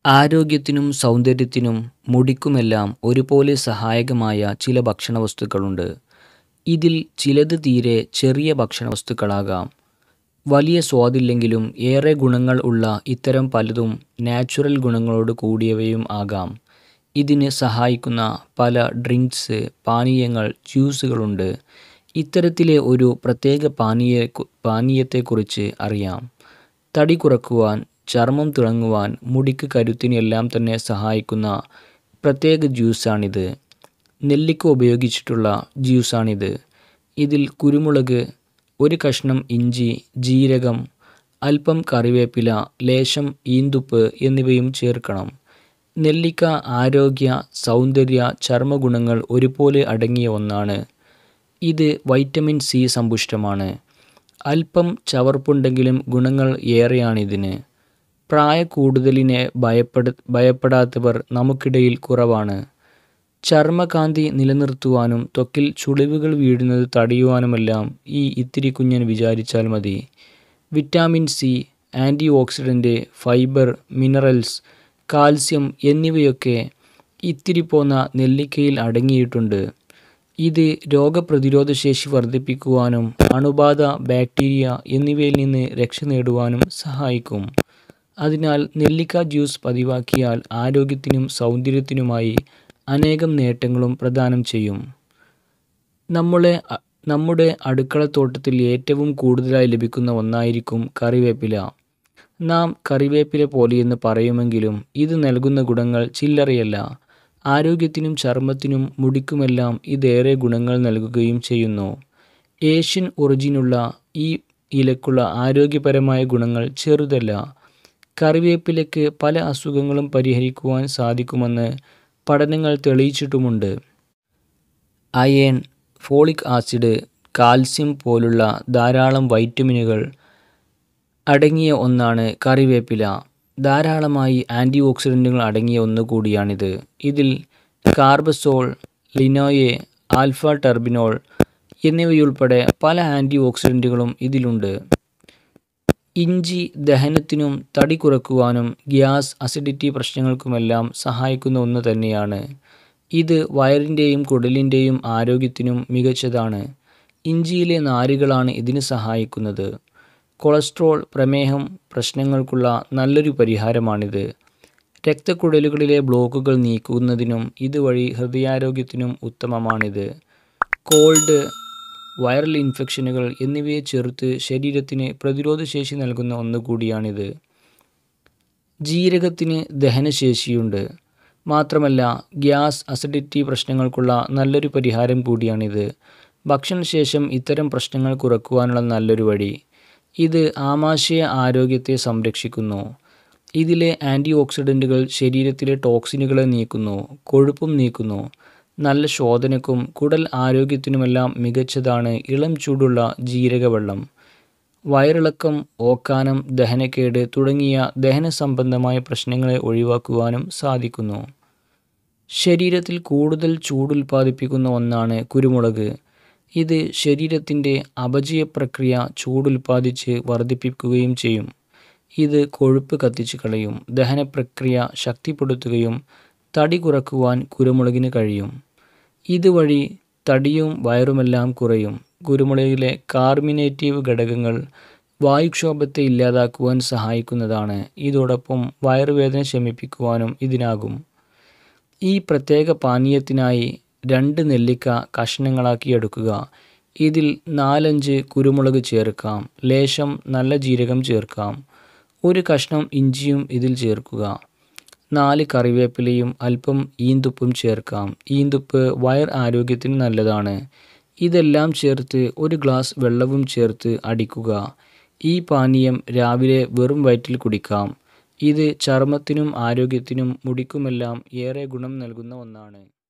ആരോഗ്യത്തിനും സൗന്ദര്യത്തിനും മുടിക്കുമെല്ലാം ഒരുപോലെ സഹായകമായ ചില ഭക്ഷണവസ്തുക്കളുണ്ട്. ഇതിൽ ചിലത് തീരെ ചെറിയ ഭക്ഷണവസ്തുക്കളാകാം. വലിയ സ്വാദില്ലെങ്കിലും ഏറെ ഗുണങ്ങൾ ഉള്ള ഇത്തരം പലതും നാച്ചുറൽ ഗുണങ്ങളോട് കൂടിയവയും ആകാം. ഇതിന് സഹായിക്കുന്ന പല ഡ്രിങ്ക്സ്, പാനീയങ്ങൾ, ജ്യൂസുകളുണ്ട്. ഇത്തരത്തിലെ ഒരു പ്രത്യേക പാനീയത്തെക്കുറിച്ച് അറിയാം. തടി കുറക്കുവാൻ, ചർമ്മം തിളങ്ങുവാൻ, മുടിക്ക് കരുത്തിന് എല്ലാം തന്നെ സഹായിക്കുന്ന പ്രത്യേക ജ്യൂസാണിത്. നെല്ലിക്ക ഉപയോഗിച്ചിട്ടുള്ള ജ്യൂസാണിത്. ഇതിൽ കുരുമുളക്, ഒരു കഷണം ഇഞ്ചി, ജീരകം, അല്പം കറിവേപ്പില, ലേശം ഈന്തുപ്പ് എന്നിവയും ചേർക്കണം. നെല്ലിക്ക ആരോഗ്യ, സൗന്ദര്യ, ചർമ്മഗുണങ്ങൾ ഒരുപോലെ അടങ്ങിയ ഒന്നാണ്. ഇത് വൈറ്റമിൻ സി സമ്പുഷ്ടമാണ്. അല്പം ചവർപ്പുണ്ടെങ്കിലും ഗുണങ്ങൾ ഏറെയാണിതിന്. പ്രായക്കൂടുതലിനെ ഭയപ്പെടാത്തവർ നമുക്കിടയിൽ കുറവാണ്. ചർമ്മകാന്തി നിലനിർത്തുവാനും ത്വക്കിൽ ചുളിവുകൾ വീഴുന്നത് തടയുവാനുമെല്ലാം ഈ ഇത്തിരി കുഞ്ഞൻ വിചാരിച്ചാൽ മതി. Vitamin C, antioxidant, fibre, minerals, calcium എന്നിവയൊക്കെ ഇത്തിരി പോന്ന നെല്ലിക്കയിൽ അടങ്ങിയിട്ടുണ്ട്. ഇത് രോഗപ്രതിരോധശേഷി വർധിപ്പിക്കുവാനും അണുബാധ, ബാക്ടീരിയ എന്നിവയിൽ നിന്ന് രക്ഷ നേടുവാനും സഹായിക്കും. അതിനാൽ നെല്ലിക്ക ജ്യൂസ് പതിവാക്കിയാൽ ആരോഗ്യത്തിനും സൗന്ദര്യത്തിനുമായി അനേകം നേട്ടങ്ങളും പ്രദാനം ചെയ്യും. നമ്മുടെ അടുക്കളത്തോട്ടത്തിൽ ഏറ്റവും കൂടുതലായി ലഭിക്കുന്ന ഒന്നായിരിക്കും കറിവേപ്പില. നാം കറിവേപ്പില പോലെയെന്ന് പറയുമെങ്കിലും ഇത് നൽകുന്ന ഗുണങ്ങൾ ചില്ലറയല്ല. ആരോഗ്യത്തിനും ചർമ്മത്തിനും മുടിക്കുമെല്ലാം ഇതേറെ ഗുണങ്ങൾ നൽകുകയും ചെയ്യുന്നു. ഏഷ്യൻ ഒറിജിനുള്ള ഈ ഇലയ്ക്കുള്ള ആരോഗ്യപരമായ ഗുണങ്ങൾ ചെറുതല്ല. കറിവേപ്പിലയ്ക്ക് പല അസുഖങ്ങളും പരിഹരിക്കുവാൻ സാധിക്കുമെന്ന് പഠനങ്ങൾ തെളിയിച്ചിട്ടുമുണ്ട്. അയൺ, ഫോളിക് ആസിഡ്, കാൽസ്യം പോലുള്ള ധാരാളം വൈറ്റമിനുകൾ അടങ്ങിയ ഒന്നാണ് കറിവേപ്പില. ധാരാളമായി ആന്റി ഓക്സിഡന്റുകൾ അടങ്ങിയ ഒന്നുകൂടിയാണിത്. ഇതിൽ കാർബസോൾ, ലിനോയെ, ആൽഫ ടെർബിനോൾ എന്നിവയുൾപ്പെടെ പല ആന്റി ഓക്സിഡന്റുകളും ഇതിലുണ്ട്. ഇഞ്ചി ദഹനത്തിനും തടി കുറക്കുവാനും ഗ്യാസ്, അസിഡിറ്റി പ്രശ്നങ്ങൾക്കുമെല്ലാം സഹായിക്കുന്ന ഒന്ന് തന്നെയാണ്. ഇത് വയറിന്റെയും കുടലിന്റെയും ആരോഗ്യത്തിനും മികച്ചതാണ്. ഇഞ്ചിയിലെ നാരുകളാണ് ഇതിന് സഹായിക്കുന്നത്. കൊളസ്ട്രോൾ, പ്രമേഹം പ്രശ്നങ്ങൾക്കുള്ള നല്ലൊരു പരിഹാരമാണിത്. രക്തക്കുഴലുകളിലെ ബ്ലോക്കുകൾ നീക്കുന്നതിനും ഇതുവഴി ഹൃദയാരോഗ്യത്തിനും ഉത്തമമാണിത്. കോൾഡ്, വൈറൽ ഇൻഫെക്ഷനുകൾ എന്നിവയെ ചെറുത്ത് ശരീരത്തിന് പ്രതിരോധശേഷി നൽകുന്ന ഒന്നുകൂടിയാണിത്. ജീരകത്തിന് ദഹനശേഷിയുണ്ട്. മാത്രമല്ല ഗ്യാസ്, അസിഡിറ്റി പ്രശ്നങ്ങൾക്കുള്ള നല്ലൊരു പരിഹാരം കൂടിയാണിത്. ഭക്ഷണശേഷം ഇത്തരം പ്രശ്നങ്ങൾ കുറക്കുവാനുള്ള നല്ലൊരു വഴി. ഇത് ആമാശയ ആരോഗ്യത്തെ സംരക്ഷിക്കുന്നു. ഇതിലെ ആന്റി ഓക്സിഡന്റുകൾ ശരീരത്തിലെ ടോക്സിനുകളെ നീക്കുന്നു, കൊഴുപ്പും നീക്കുന്നു. നല്ല ശോധനയ്ക്കും കുടൽ ആരോഗ്യത്തിനുമെല്ലാം മികച്ചതാണ് ഇളം ചൂടുള്ള ജീരകവെള്ളം. വയറിളക്കം, ഓക്കാനം, ദഹനക്കേട് തുടങ്ങിയ ദഹനസംബന്ധമായ പ്രശ്നങ്ങളെ ഒഴിവാക്കുവാനും സാധിക്കുന്നു. ശരീരത്തിൽ കൂടുതൽ ചൂടുൽപാദിപ്പിക്കുന്ന ഒന്നാണ് കുരുമുളക്. ഇത് ശരീരത്തിന്റെ അപചയപ്രക്രിയ ചൂടുൽപാദിപ്പിച്ച് വർധിപ്പിക്കുകയും ചെയ്യും. ഇത് കൊഴുപ്പ് കത്തിച്ചുകളയും. ദഹനപ്രക്രിയ ശക്തിപ്പെടുത്തുകയും തടി കുറക്കുവാൻ കുരുമുളകിന് കഴിയും. ഇതുവഴി തടിയും വയറുമെല്ലാം കുറയും. കുരുമുളകിലെ കാർമിനേറ്റീവ് ഘടകങ്ങൾ വായുക്ഷോഭത്തെ ഇല്ലാതാക്കുവാൻ സഹായിക്കുന്നതാണ്. ഇതോടൊപ്പം വയറുവേദന ശമിപ്പിക്കുവാനും ഇതിനാകും. ഈ പ്രത്യേക പാനീയത്തിനായി രണ്ട് നെല്ലിക്ക കഷണങ്ങളാക്കിയെടുക്കുക. ഇതിൽ നാലഞ്ച് കുരുമുളക് ചേർക്കാം. ലേശം നല്ല ജീരകം ചേർക്കാം. ഒരു കഷണം ഇഞ്ചിയും ഇതിൽ ചേർക്കുക. നാല് കറിവേപ്പിലയും അല്പം ഈന്തുപ്പും ചേർക്കാം. ഈന്തുപ്പ് വയർ ആരോഗ്യത്തിന് നല്ലതാണ്. ഇതെല്ലാം ചേർത്ത് ഒരു ഗ്ലാസ് വെള്ളവും ചേർത്ത് അടിക്കുക. ഈ പാനീയം രാവിലെ വെറും വയറ്റിൽ കുടിക്കാം. ഇത് ചർമ്മത്തിനും ആരോഗ്യത്തിനും മുടിക്കുമെല്ലാം ഏറെ ഗുണം നൽകുന്ന ഒന്നാണ്.